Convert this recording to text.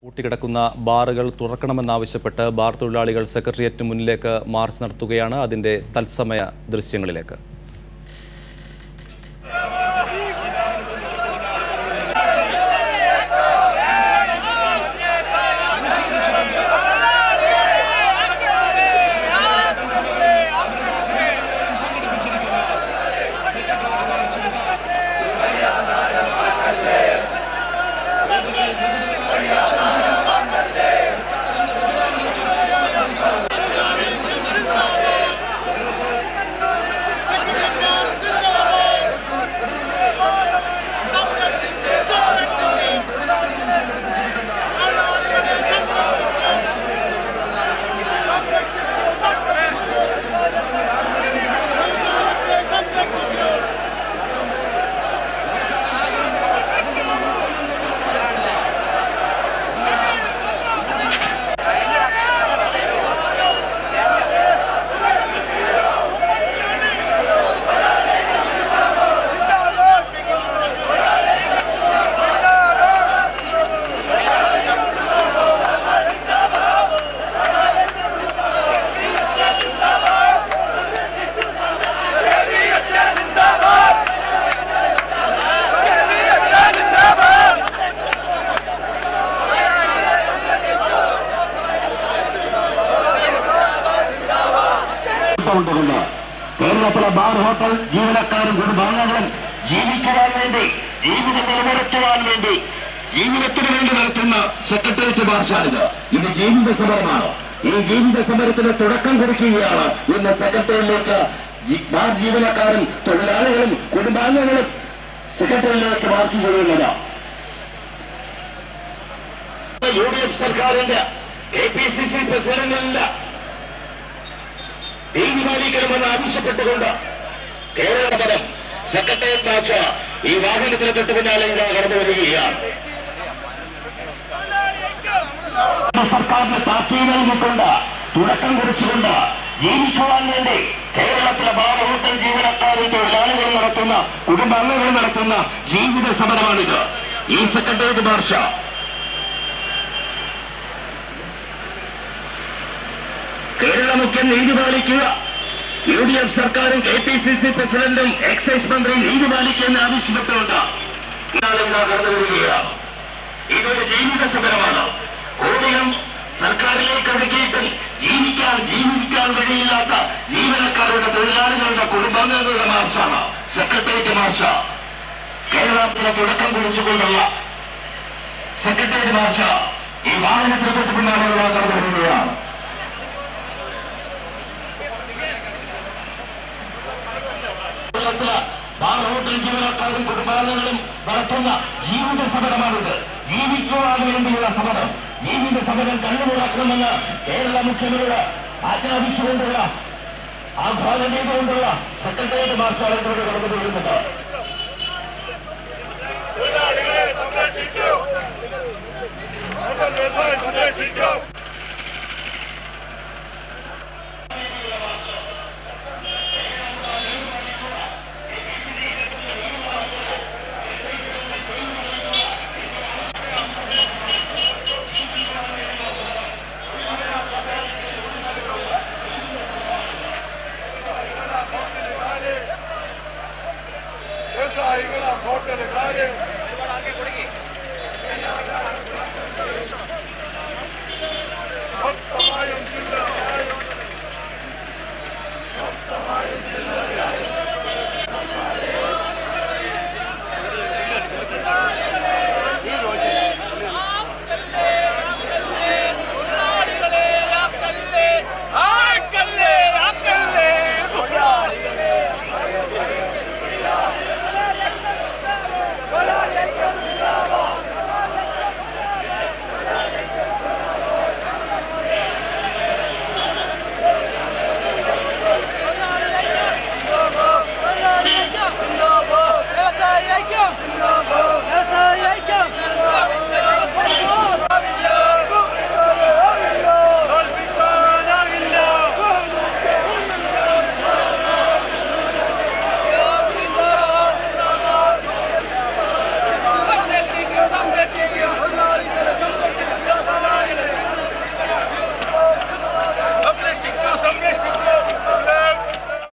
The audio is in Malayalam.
പൂട്ടിക്കിടക്കുന്ന ബാറുകൾ തുറക്കണമെന്നാവശ്യപ്പെട്ട് ബാർ തൊഴിലാളികൾ സെക്രട്ടേറിയറ്റിന് മുന്നിലേക്ക് മാർച്ച് നടത്തുകയാണ് അതിന്റെ തത്സമയ ദൃശ്യങ്ങളിലേക്ക് കൊണ്ടുകൊണ്ട് കേരളത്തിലെ ബാർ ഹോട്ടൽ ജീവനക്കാരും കുടുംബാംഗങ്ങളും ജീവിക്കുവാൻ വേണ്ടി ജീവിതം നിലനിർത്തുവാൻ വേണ്ടി ജീവിതത്തിന് വേണ്ടി നടത്തുന്ന സെക്രട്ടേറിയറ്റ് മാർച്ചാണിത് ഇത് ജീവിത സമരമാണ് ഈ ജീവിത സമരത്തിന് തുടക്കം കുറിക്കുകയാണ് ഇന്ന് സെക്രട്ടറിയിലേക്ക് ജി- ബാർ ജീവനക്കാരും തൊഴിലാളികളും കുടുംബാംഗങ്ങളും സെക്രട്ടറിയിലേക്ക് മാർച്ച് ചെയ്യുന്നത് യു ഡി എഫ് സർക്കാരിന്റെ എ പി സി സി പ്രസിഡന്റിന്റെ നീതി പാലിക്കണമെന്ന് ആവശ്യപ്പെട്ടുകൊണ്ട് കേരള പദം സെക്രട്ടേറിയറ്റ് മാർച്ച് ഈ വാഹനത്തിന് തൊട്ട് പിന്നാലെ ഇതാ കടന്നു വരികയാണ് സർക്കാരിന് താക്കീത് നൽകിക്കൊണ്ട് തുടക്കം കുറിച്ചുകൊണ്ട് ജീവിക്കുവാൻ വേണ്ടി കേരളത്തിലെ ബാർ ഹോട്ടൽ ജീവനക്കാരും തൊഴിലാളികളും നടത്തുന്ന കുടുംബാംഗങ്ങൾ നടത്തുന്ന ജീവിത സമരമാണിത് ഈ സെക്രട്ടേറിയറ്റ് മാർച്ച് കേരള മുഖ്യൻ നീതി പാലിക്കുക യു ഡി എഫ് സർക്കാരും കെ പി സി സി പ്രസിഡന്റും എക്സൈസ് മന്ത്രി നീതി പാലിക്കുമെന്ന് ആവശ്യപ്പെട്ടുകൊണ്ട് ഇന്നാളെ ഇതാ കടന്നു വരികയാണ് ഇതൊരു ജീവിത സമരമാണ് കോടിയും സർക്കാരിലേക്ക് ഒഴുകിയിട്ടും ജീവിക്കാൻ ജീവിക്കാൻ കഴിയില്ലാത്ത ജീവനക്കാരുടെ തൊഴിലാളികളുടെ കുടുംബാംഗങ്ങളുടെ മാർച്ചാണ് സെക്രട്ടേറിയറ്റ് മാർച്ച് കേരളത്തിലെ തുടക്കം കുറിച്ചുകൊണ്ടുള്ള സെക്രട്ടേറിയറ്റ് മാർച്ച് ഈ വാഹനത്തിന് തൊട്ട് പിന്നാലെ ഇതാ കടന്നു വരികയാണ് കേരളത്തില് ബാർ ഹോട്ടൽ ജീവനക്കാരും കുടുംബാംഗങ്ങളും നടത്തുന്ന ജീവിത സമരമാണിത് ജീവിക്കുവാൻ വേണ്ടിയുള്ള സമരം ജീവിത സമരം കണ്ണുമുറാക്കണമെന്ന് കേരള മുഖ്യമന്ത്രിയുടെ ആജ്ഞാപിച്ചുകൊണ്ടുള്ള ആഹ്വാനം ചെയ്തുകൊണ്ടുള്ള സെക്രട്ടേറിയറ്റ് മാർച്ചാണ് ഇവിടെ കടന്നുകൊള്ളുന്നത് തൊഴിലാളികളെ സംരക്ഷിക്കൂ ഹോട്ടൽ വ്യവസായം സംരക്ഷിക്കൂ